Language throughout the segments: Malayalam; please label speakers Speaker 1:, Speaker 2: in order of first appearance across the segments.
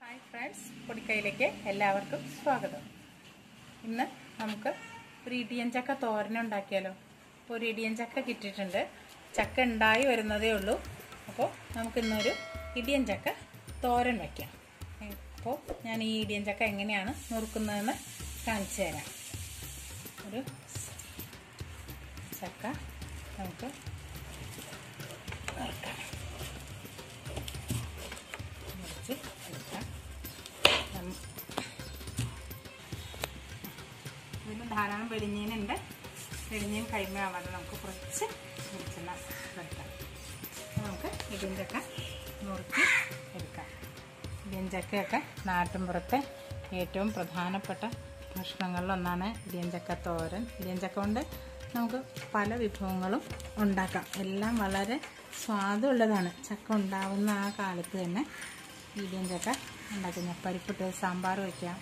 Speaker 1: ഹായ് ഫ്രണ്ട്സ് പൊടിക്കൈയിലേക്ക് എല്ലാവർക്കും സ്വാഗതം ഇന്ന് നമുക്ക് ഒരു ഇടിയൻ ചക്ക തോരൻ ഉണ്ടാക്കിയാലോ അപ്പോൾ ഒരു ഇടിയൻ ചക്ക കിട്ടിയിട്ടുണ്ട് ചക്ക ഉണ്ടായി വരുന്നതേ ഉള്ളൂ അപ്പോൾ നമുക്കിന്നൊരു ഇടിയൻ ചക്ക തോരൻ വയ്ക്കാം അപ്പോൾ ഞാൻ ഈ ഇടിയൻ ചക്ക എങ്ങനെയാണ് നുറുക്കുന്നതെന്ന് കാണിച്ചു തരാം ഒരു ചക്ക നമുക്ക് നുറുക്കാം മുറിച്ച് എടുക്കാം നം- ഇതിന് ധാരാളം വെളിഞ്ഞീനുണ്ട് വെളിഞ്ഞീൻ കൈമയാവാതെ നമുക്ക് കുറച്ച് വെളിച്ചെണ്ണ എടുക്കാം അപ്പോൾ നമുക്ക് ഇടിയഞ്ചക്ക നുറുക്കി എടുക്കാം ഇടിയഞ്ചക്കയൊക്കെ നാട്ടിൻപുറത്തെ ഏറ്റവും പ്രധാനപ്പെട്ട ഭക്ഷണങ്ങളിലൊന്നാണ് ഇടിയഞ്ചക്ക തോരൻ ഇടിയഞ്ചക്ക കൊണ്ട് നമുക്ക് പല വിഭവങ്ങളും ഉണ്ടാക്കാം എല്ലാം വളരെ സ്വാദുള്ളതാണ് ചക്ക ഉണ്ടാവുന്ന ആ കാലത്ത് തന്നെ ഇടിയഞ്ചക്ക ഉണ്ടാക്കുന്ന പരിപ്പിട്ട് സാമ്പാർ വയ്ക്കാം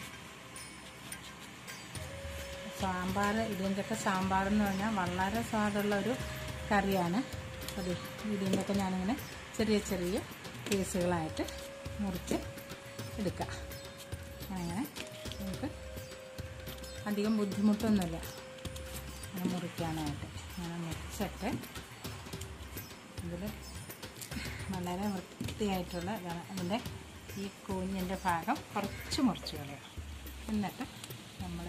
Speaker 1: സാമ്പാർ ഇടിയഞ്ചക്ക സാമ്പാർ എന്ന് പറഞ്ഞാൽ വളരെ സ്വാദുള്ള ഒരു കറിയാണ് അത് ഇടിയഞ്ചക്ക ഞാനിങ്ങനെ ചെറിയ ചെറിയ പീസുകളായിട്ട് മുറിച്ച് എടുക്കുക അങ്ങനെ നമുക്ക് അധികം ബുദ്ധിമുട്ടൊന്നുമില്ല അങ്ങനെ മുറിക്കാനായിട്ട് അങ്ങനെ മുറിച്ചിട്ട് ഇതിൽ വളരെ വൃത്തിയായിട്ടുള്ള ഇതാണ് അതിൻ്റെ ഈ കൂഞ്ഞിൻ്റെ ഭാഗം കുറച്ച് മുറിച്ച് കളയാം എന്നിട്ട് നമ്മൾ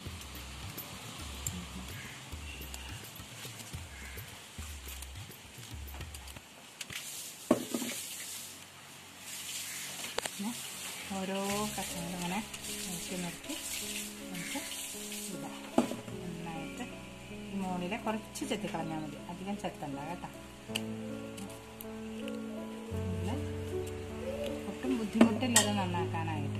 Speaker 1: പിന്നെ ഓരോ കഷ്ണങ്ങളും ഇങ്ങനെ നോക്കി നോക്കി നമുക്ക് ഇടാം നന്നായിട്ട് ഈ മുകളിലെ കുറച്ച് ചെത്തി കളഞ്ഞാൽ മതി അധികം ചെത്തണ്ട കേട്ടോ ഇതില് ഒട്ടും ബുദ്ധിമുട്ടില്ലാതെ നന്നാക്കാനായിട്ട്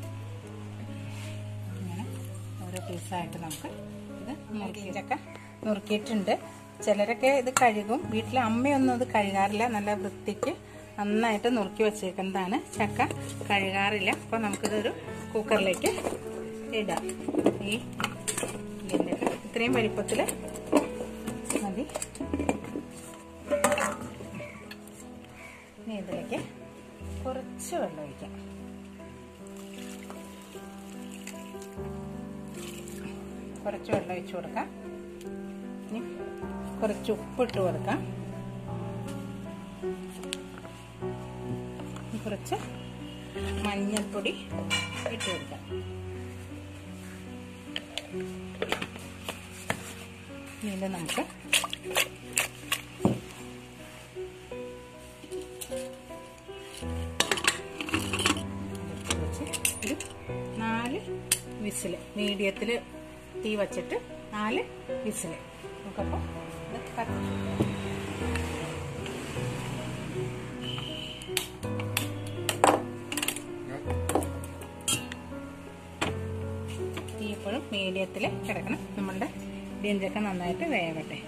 Speaker 1: ഇങ്ങനെ ഓരോ പീസായിട്ട് നമുക്ക് ഇത് നുറുക്കിയൊക്കെ നുറുക്കിയിട്ടുണ്ട് ചിലരൊക്കെ ഇത് കഴുകും വീട്ടിലെ അമ്മയൊന്നും ഇത് കഴുകാറില്ല നല്ല വൃത്തിക്ക് നന്നായിട്ട് നുറുക്കി വെച്ചേക്കുന്നതാണ് ചക്ക കഴുകാറില്ല അപ്പോൾ നമുക്കിതൊരു കുക്കറിലേക്ക് ഇടാം ഈ ഇതിൻ്റെയൊക്കെ ഇത്രയും വലിപ്പത്തിൽ മതി ഇനി ഇതിലേക്ക് കുറച്ച് വെള്ളം ഒഴിക്കാം കുറച്ച് വെള്ളം ഒഴിച്ചു കൊടുക്കാം ഇനി കുറച്ച് ഉപ്പിട്ട് കൊടുക്കാം ഇനി കുറച്ച് മഞ്ഞൾപ്പൊടി ഇട്ട് കൊടുക്കാം ഇനി ഇത് നമുക്ക് വെച്ച് ഒരു നാല് വിസിൽ മീഡിയത്തിൽ തീ വച്ചിട്ട് നാല് വിസിൽ നമുക്കപ്പോൾ ഇത് കത്തി തീ എപ്പോഴും മീഡിയത്തിൽ കിടക്കണം നമ്മളുടെ ഇടിയഞ്ചക്ക നന്നായിട്ട് വേവട്ടെ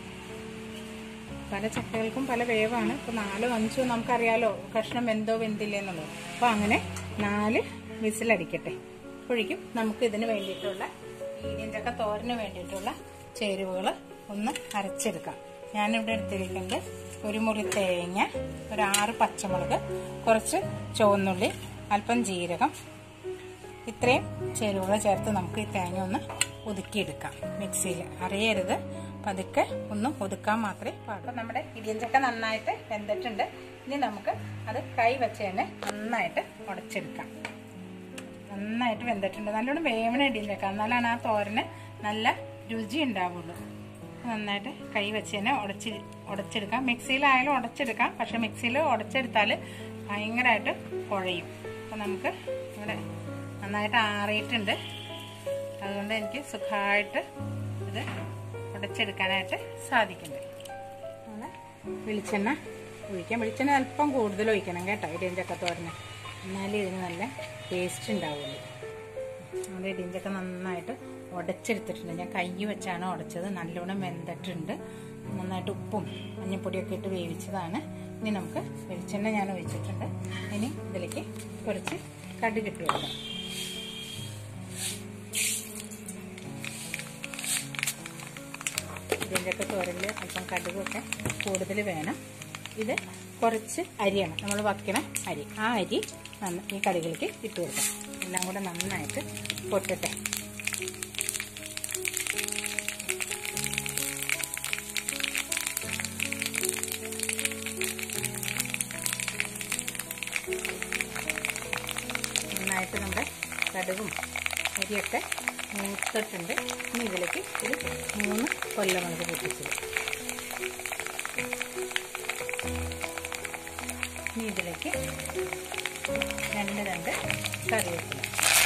Speaker 1: പല ചക്കകൾക്കും പല വേവാണ് ഇപ്പോൾ നാലോ അഞ്ചോ നമുക്കറിയാലോ കഷ്ണം വെന്തോ വെന്തില്ലേ എന്നുള്ളത് അപ്പോൾ അങ്ങനെ നാല് വിസിലടിക്കട്ടെ അപ്പോഴേക്കും നമുക്ക് ഇതിന് വേണ്ടിയിട്ടുള്ള മീഡിയം ചക്ക തോരന് വേണ്ടിയിട്ടുള്ള ചേരുവകൾ ഒന്ന് അരച്ചെടുക്കാം ഞാനിവിടെ എടുത്തിരിക്കുന്നത് ഒരു മുറി തേങ്ങ ഒരു ആറ് പച്ചമുളക് കുറച്ച് ചുവന്നുള്ളി അല്പം ജീരകം ഇത്രയും ചേരുവകൾ ചേർത്ത് നമുക്ക് ഈ തേങ്ങ ഒന്ന് ഒതുക്കിയെടുക്കാം മിക്സിയിൽ അറിയരുത് പതുക്കെ ഒന്ന് ഒതുക്കാൻ മാത്രമേ പാടുള്ളൂ നമ്മുടെ ഇടിയഞ്ചക്ക നന്നായിട്ട് വെന്തിട്ടുണ്ട് ഇനി നമുക്ക് അത് കൈ വെച്ച് തന്നെ നന്നായിട്ട് ഉടച്ചെടുക്കാം നന്നായിട്ട് വെന്തിട്ടുണ്ട് നല്ലോണം വേവണ ഇടിയഞ്ചക്ക എന്നാലാണ് ആ തോരന് നല്ല രുചി ഉണ്ടാവുള്ളൂ നന്നായിട്ട് കൈ വെച്ച് തന്നെ ഉടച്ച് ഉടച്ചെടുക്കാം മിക്സിയിലായാലും ഉടച്ചെടുക്കാം പക്ഷെ മിക്സിയിൽ ഉടച്ചെടുത്താൽ ഭയങ്കരമായിട്ട് കുഴയും അപ്പം നമുക്ക് ഇവിടെ നന്നായിട്ട് ആറിയിട്ടുണ്ട് അതുകൊണ്ട് എനിക്ക് സുഖമായിട്ട് ഇത് ഉടച്ചെടുക്കാനായിട്ട് സാധിക്കുന്നുണ്ട് അങ്ങനെ വെളിച്ചെണ്ണ ഒഴിക്കാം വെളിച്ചെണ്ണ അല്പം കൂടുതൽ ഒഴിക്കണം കേട്ടോ ഇടിയഞ്ചക്ക തോരന് എന്നാലേ ഇതിന് നല്ല ടേസ്റ്റ് ഉണ്ടാവുള്ളൂ നമ്മുടെ ഇടിയഞ്ചക്ക നന്നായിട്ട് ഉടച്ചെടുത്തിട്ടുണ്ട് ഞാൻ കൈ വെച്ചാണ് ഉടച്ചത് നല്ലോണം വെന്തിട്ടുണ്ട് നന്നായിട്ട് ഉപ്പും മഞ്ഞപ്പൊടിയൊക്കെ ഇട്ട് വേവിച്ചതാണ് ഇനി നമുക്ക് വെളിച്ചെണ്ണ ഞാൻ ഒഴിച്ചിട്ടുണ്ട് ഇനി ഇതിലേക്ക് കുറച്ച് കടുക് ഇട്ട് കൊടുക്കാം ഇതിൻ്റെയൊക്കെ തോരലിൽ അല്പം കടുകൊക്കെ കൂടുതൽ വേണം ഇത് കുറച്ച് അരിയാണ് നമ്മൾ വയ്ക്കണ അരി ആ അരി നന്ന ഈ കറികളിലേക്ക് ഇട്ട് കൊടുക്കാം എല്ലാം കൂടെ നന്നായിട്ട് പൊട്ടട്ടെ നന്നായിട്ട് നമ്മുടെ കടുകും അരിയൊക്കെ മൂത്തിട്ടുണ്ട് ഇനി ഇതിലേക്ക് ഒരു മൂന്ന് കൊല്ലമുളക് പൊട്ടിച്ചത് ഇനി ഇതിലേക്ക് രണ്ട് രണ്ട് കറിവേപ്പില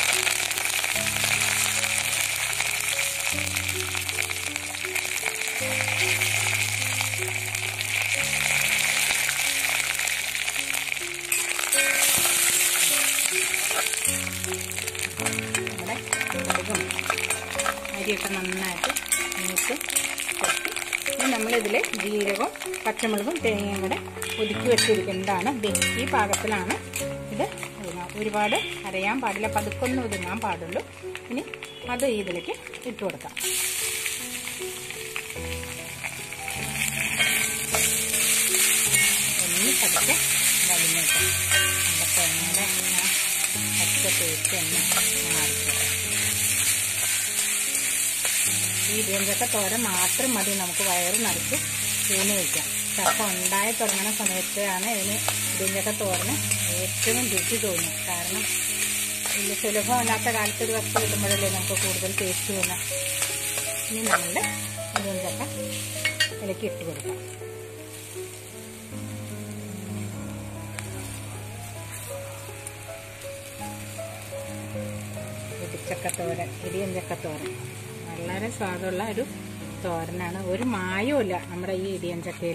Speaker 1: നമ്മുടെ കടുകും അരിയൊക്കെ നന്നായിട്ട് മൂത്ത് പൊട്ടി ഇനി നമ്മളിതിൽ ജീരകവും പച്ചമുളകും തേങ്ങയും കൂടെ ഒതുക്കി വെച്ചിരിക്കുന്നതാണ് ദേ ഈ പാകത്തിലാണ് ഇത് ഒതുങ്ങാം ഒരുപാട് അരയാൻ പാടില്ല പതുക്കൊന്നും ഒതുങ്ങാൻ പാടുള്ളൂ ഇനി അത് ഇതിലേക്ക് ഇട്ട് കൊടുക്കാം ഒന്ന് പതുക്കെ വലിഞ്ഞിട്ട് നമ്മുടെ തേങ്ങയുടെ ആ പച്ച തേച്ച് ഒന്ന് മാറിക്കോട്ടെ ഈ ഇടിയഞ്ചക്ക തോരൻ മാത്രം മതി നമുക്ക് വയറ് നിറച്ച് ഊണ് വയ്ക്കാം ചക്ക ഉണ്ടായി തുടങ്ങുന്ന സമയത്താണ് ഇതിന് ഇടിയഞ്ചക്ക തോരന് ഏറ്റവും രുചി തോന്നും കാരണം വലിയ സുലഭമല്ലാത്ത കാലത്ത് ഒരു വസ്തു കിട്ടുമ്പോഴല്ലേ നമുക്ക് കൂടുതൽ ടേസ്റ്റ് തോന്നാം ഇനി നമ്മളുടെ ഇടിയഞ്ചക്ക ഇതിലേക്ക് ഇട്ട് കൊടുക്കാം ഇടിച്ചക്കത്തോരൻ ഇടിയഞ്ചക്കത്തോരൻ വളരെ സ്വാദുള്ള ഒരു തോരനാണ് ഒരു മായവുമില്ല നമ്മുടെ ഈ ഇടിയഞ്ചക്കയിൽ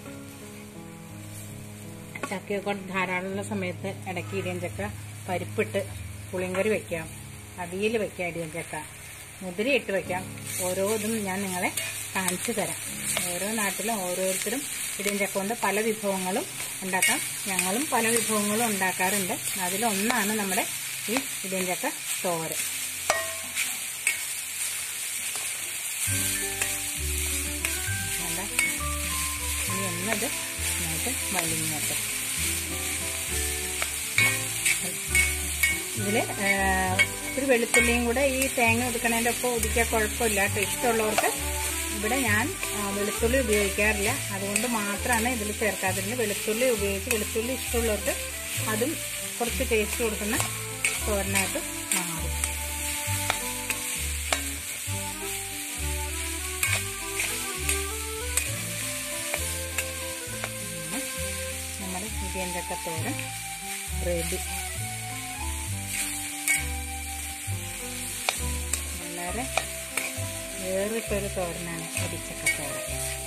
Speaker 1: ചക്കയൊക്കെ ധാരാളമുള്ള സമയത്ത് ഇടയ്ക്ക് ഇടിയഞ്ചക്ക പരിപ്പിട്ട് പുളിങ്കറി വെക്കാം അവിയൽ വെക്കാം ഇടിയഞ്ചക്ക മുതിരയിട്ട് വെക്കാം ഓരോ ഇതും ഞാൻ നിങ്ങളെ കാണിച്ചു തരാം ഓരോ നാട്ടിലും ഓരോരുത്തരും ഇടിയഞ്ചക്ക കൊണ്ട് പല വിഭവങ്ങളും ഉണ്ടാക്കാം ഞങ്ങളും പല വിഭവങ്ങളും ഉണ്ടാക്കാറുണ്ട് അതിലൊന്നാണ് നമ്മുടെ ഈ ഇടിയഞ്ചക്ക തോരൻ വേണ്ട ഇനി എന്നത് നന്നായിട്ട് വലിഞ്ഞിട്ട് ഇതിൽ ഒരു വെളുത്തുള്ളിയും കൂടെ ഈ തേങ്ങ ഒതുക്കണതിൻ്റെ ഒപ്പം ഒതുക്കിയാൽ കുഴപ്പമില്ല കേട്ടോ ഇഷ്ടമുള്ളവർക്ക് ഇവിടെ ഞാൻ ആ, വെളുത്തുള്ളി ഉപയോഗിക്കാറില്ല അതുകൊണ്ട് മാത്രമാണ് ഇതിൽ ചേർക്കാതിരുന്നത് വെളുത്തുള്ളി ഉപയോഗിച്ച് വെളുത്തുള്ളി ഇഷ്ടമുള്ളവർക്ക് അതും കുറച്ച് ടേസ്റ്റ് കൊടുക്കുന്ന തോരനായിട്ട് മാറും പിന്നെ നമ്മുടെ ഇടിയഞ്ചക്ക തോരൻ റെഡി വളരെ വേറിട്ടൊരു തോരനാണ് ഇടിച്ചക്ക തോരൻ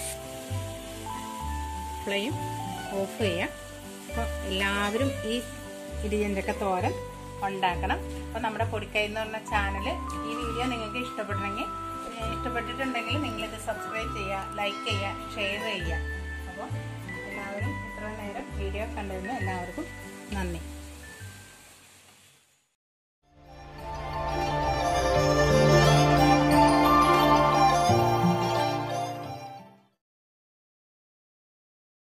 Speaker 1: ഫ്ലെയിം ഓഫ് ചെയ്യാം അപ്പോൾ എല്ലാവരും ഈ ഇടിയഞ്ചക്ക തോരൻ ഉണ്ടാക്കണം അപ്പോൾ നമ്മുടെ പൊടിക്കൈ എന്ന് പറഞ്ഞ ചാനൽ ഈ വീഡിയോ നിങ്ങൾക്ക് ഇഷ്ടപ്പെടണമെങ്കിൽ ഏഹ് ഇഷ്ടപ്പെട്ടിട്ടുണ്ടെങ്കിൽ നിങ്ങളിത് സബ്സ്ക്രൈബ് ചെയ്യുക ലൈക്ക് ചെയ്യുക ഷെയർ ചെയ്യുക അപ്പോൾ എല്ലാവരും ഇത്ര നേരം വീഡിയോ കണ്ടതിന് എല്ലാവർക്കും നന്ദി